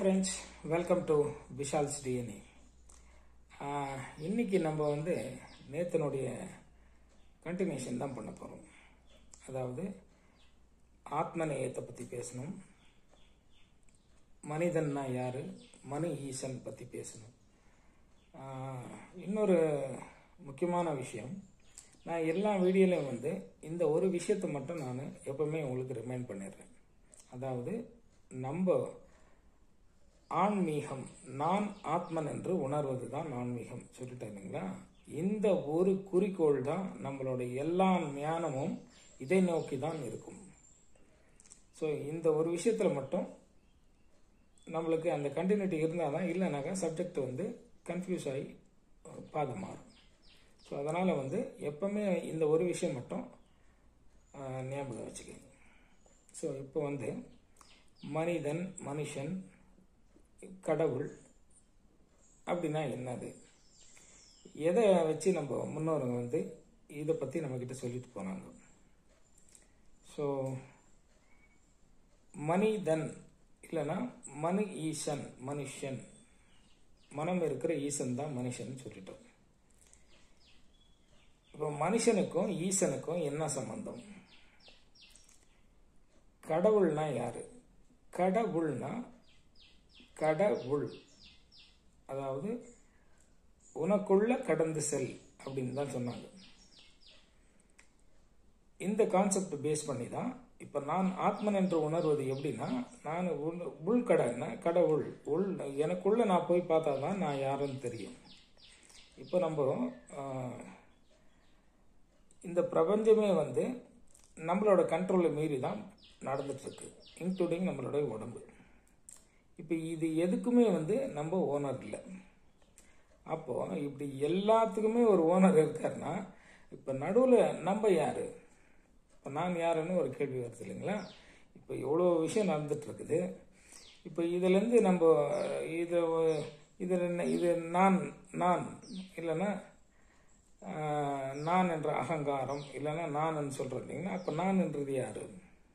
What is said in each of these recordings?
friends welcome to Vishal's DNA இன்னைக்கு நம்ம வந்து நேத்தனுடைய கண்டினியூஷன் தான் பண்ண போகிறோம் அதாவது ஆத்ம நேயத்தை பற்றி பேசணும் மனிதன்னா யார் மனு ஈசன் பற்றி பேசணும் ஆஹ், இன்னொரு முக்கியமான விஷயம் நான் எல்லா வீடியோலையும் வந்து இந்த ஒரு விஷயத்தை மட்டும் நான் எப்பவுமே உங்களுக்கு ரிமைண்ட் பண்ணிடுறேன் அதாவது நம்ம ஆன்மீகம் நான் ஆத்மன் என்று உணர்வது தான் ஆன்மீகம் சொல்லிட்டேன் இல்லைங்களா இந்த ஒரு குறிக்கோள் தான் நம்மளோட எல்லா ஞானமும் இதை நோக்கி தான் இருக்கும் ஸோ இந்த ஒரு விஷயத்தில் மட்டும் நம்மளுக்கு அந்த கண்டினியூட்டி இருந்தால் தான் இல்லைனாக்கா சப்ஜெக்ட் வந்து கன்ஃபியூஸ் ஆகி அஹ், பாதை மாறும் ஸோ அதனால் வந்து எப்பவுமே இந்த ஒரு விஷயம் மட்டும் அஹ், ஞாபகம் வச்சுக்கோங்க ஸோ இப்போ வந்து மனிதன் மனுஷன் கடவுள் அப்படின்னா என்னது எதை வச்சு நம்ம முன்னோருங்க வந்து இதை பற்றி நம்மக்கிட்ட சொல்லிட்டு போனாங்க ஸோ மனிதன் இல்லைன்னா மனு ஈசன் மனுஷன் மனம் இருக்கிற ஈசன் தான் மனுஷன் சொல்லிட்டோம் இப்போ மனுஷனுக்கும் ஈசனுக்கும் என்ன சம்பந்தம் கடவுள்னா யாரு கடவுள்னா கடவுள் அதாவது உனக்குள்ள கடந்து செல் அப்படின்னு தான் சொன்னாங்க இந்த கான்செப்ட் பேஸ் பண்ணி தான் இப்போ நான் ஆத்மன் என்று உணர்வது எப்படின்னா நான் உள் உள்கடன்னா கடவுள் உள் எனக்குள்ள நான் போய் பார்த்தா தான் நான் யாருன்னு தெரியும் இப்போ நம்ம ஆஹ், இந்த பிரபஞ்சமே வந்து நம்மளோட கண்ட்ரோலை மீறி தான் நடந்துட்டு இருக்கு இன்க்ளூடிங் நம்மளோட உடம்பு இப்போ இது எதுக்குமே வந்து நம்ம ஓனர் இல்லை அப்போ இப்படி எல்லாத்துக்குமே ஒரு ஓனர் இருக்காருன்னா இப்போ நடுவில் நம்ம யாரு இப்போ நான் யாருன்னு ஒரு கேள்வி வருது இல்லைங்களா இப்போ எவ்வளோ விஷயம் நடந்துட்டு இருக்குது இப்போ இதுலேருந்து நம்ம இதை இதில் என்ன இது நான் நான் இல்லைன்னா ஆஹ், நான் என்ற அகங்காரம் இல்லைன்னா நான் சொல்கிறேன் இல்லைங்களா அப்போ நான் என்றது யாரு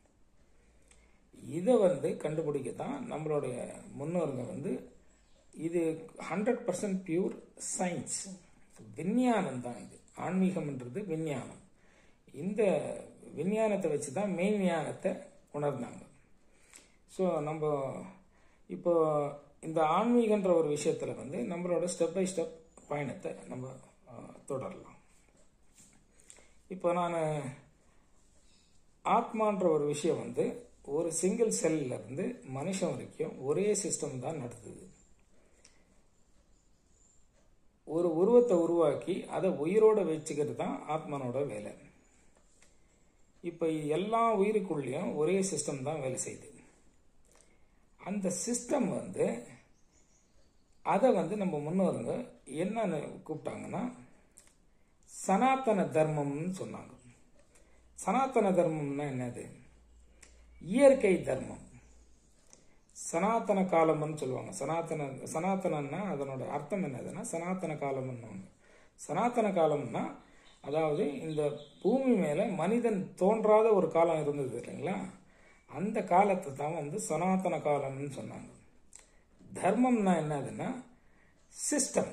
இதை வந்து கண்டுபிடிக்க தான் நம்மளுடைய முன்னோருங்க வந்து இது ஹண்ட்ரட் பர்சன்ட் பியூர் சயின்ஸ் விஞ்ஞானம் தான் இது ஆன்மீகம்ன்றது விஞ்ஞானம் இந்த விஞ்ஞானத்தை வச்சு தான் மெய்ஞானத்தை உணர்ந்தாங்க ஸோ நம்ம இப்போ இந்த ஆன்மீகன்ற ஒரு விஷயத்தில் வந்து நம்மளோட ஸ்டெப் பை ஸ்டெப் பயணத்தை நம்ம அஹ், தொடரலாம் இப்போ நான் ஆத்மான்ற ஒரு விஷயம் வந்து ஒரு சிங்கிள் செல்ல இருந்து மனுஷன் வரைக்கும் ஒரே சிஸ்டம் தான் நடத்துது ஒரு உருவத்தை உருவாக்கி அதை உயிரோட வச்சுக்கிறது தான் ஆத்மனோட வேலை இப்போ எல்லா உயிருக்குள்ளேயும் ஒரே சிஸ்டம் தான் வேலை செய்யுது அந்த சிஸ்டம் வந்து அதை வந்து நம்ம முன்னோருங்க என்னன்னு கூப்பிட்டாங்கன்னா சனாதன தர்மம்னு சொன்னாங்க சனாதன தர்மம்னா என்னது இயற்கை தர்மம் சனாதன காலம்னு சொல்லுவாங்க சனாதன சனாதனன்னா அதனோட அர்த்தம் என்னதுன்னா சனாதன காலம்னு சனாதன காலம்னா அதாவது இந்த பூமி மேல மனிதன் தோன்றாத ஒரு காலம் இருந்தது இல்லைங்களா அந்த காலத்தை தான் வந்து சனாதன காலம்னு சொன்னாங்க தர்மம்னா என்னதுன்னா சிஸ்டம்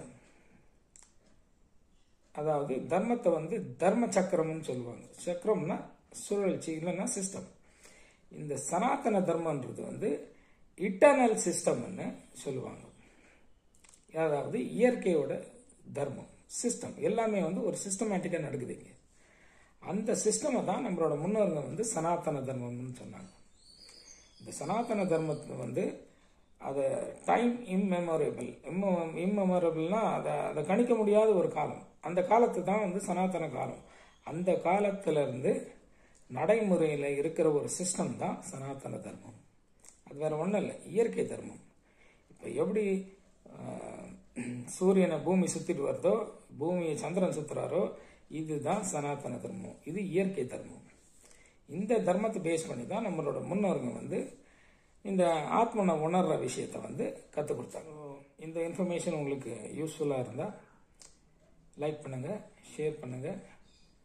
அதாவது தர்மத்தை வந்து தர்ம சக்கரம்னு சொல்லுவாங்க சக்கரம்னா சுழற்சி இல்லைன்னா சிஸ்டம் இந்த சனாதன தர்மன்றது வந்து இட்டர்னல் சிஸ்டம்னு சொல்லுவாங்க அதாவது இயற்கையோட தர்மம் சிஸ்டம் எல்லாமே வந்து ஒரு சிஸ்டமேட்டிக்காக நடக்குதுங்க அந்த சிஸ்டமை தான் நம்மளோட முன்னோருங்க வந்து சனாதன தர்மம்னு சொன்னாங்க இந்த சனாதன தர்மத்தை வந்து அதை டைம் இம்மெமரபிள் இம்ம இம்மெமரபிள்னா அதை அதை கணிக்க முடியாத ஒரு காலம் அந்த காலத்து தான் வந்து சனாதன காலம் அந்த காலத்துல இருந்து நடைமுறையில் இருக்கிற ஒரு சிஸ்டம் தான் சனாதன தர்மம் அது வேற ஒன்றும் இல்லை இயற்கை தர்மம் இப்போ எப்படி ஆஹ், சூரியனை பூமி சுத்திட்டு வருதோ பூமியை சந்திரன் சுத்துறாரோ இதுதான் சனாதன தர்மம் இது இயற்கை தர்மம் இந்த தர்மத்தை பேஸ் பண்ணி தான் நம்மளோட முன்னோருங்க வந்து இந்த ஆத்மனை உணர்ற விஷயத்தை வந்து கற்றுக் கொடுத்தாங்க இந்த இன்ஃபர்மேஷன் உங்களுக்கு யூஸ்ஃபுல்லாக இருந்தால் லைக் பண்ணுங்கள் ஷேர் பண்ணுங்கள்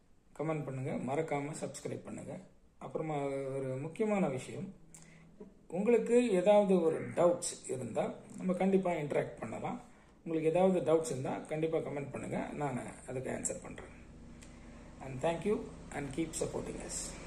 கமெண்ட் பண்ணுங்கள் மறக்காமல் சப்ஸ்கிரைப் பண்ணுங்கள் அப்புறமா ஒரு முக்கியமான விஷயம் உங்களுக்கு ஏதாவது ஒரு டவுட்ஸ் இருந்தால் நம்ம கண்டிப்பாக இன்ட்ராக்ட் பண்ணலாம் உங்களுக்கு ஏதாவது டவுட்ஸ் இருந்தால் கண்டிப்பாக கமெண்ட் பண்ணுங்கள் நான் அதுக்கு ஆன்சர் பண்ணுறேன் and thank you and keep supporting S